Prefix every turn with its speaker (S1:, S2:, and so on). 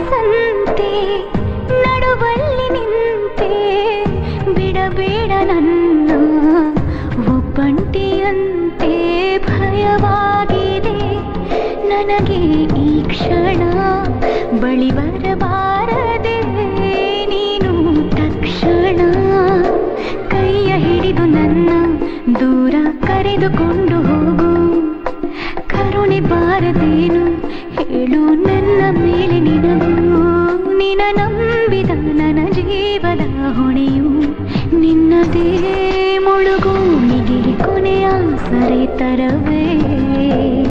S1: ಸಂತೆ ನಡುವಲ್ಲಿ ನಿಂತೆ ಬಿಡಬೇಡ ನನ್ನ ಒಬ್ಬಂಟಿಯಂತೆ ಭಯವಾಗಿದೆ ನನಗೆ ಈ ಕ್ಷಣ ಬಳಿ ಬರಬಾರದೆ ನೀನು ತಕ್ಷಣ ಕೈಯ ಹಿಡಿದು ನನ್ನ ದೂರ ಕರೆದುಕೊಂಡು ಹೋಗು ಕರುಣೆ ಬಾರದೇನು ಹೇಳು ನನ್ನ ಮೇಲೆ ನಿನಗೂ ನಿನ ನಂಬಿದ ನನ್ನ ಜೀವದ ಹೊಣೆಯು ನಿನ್ನದೇ ಮುಳುಗು ನಿಗೆ ಕೊನೆಯ ಸರಿ ತರವೇ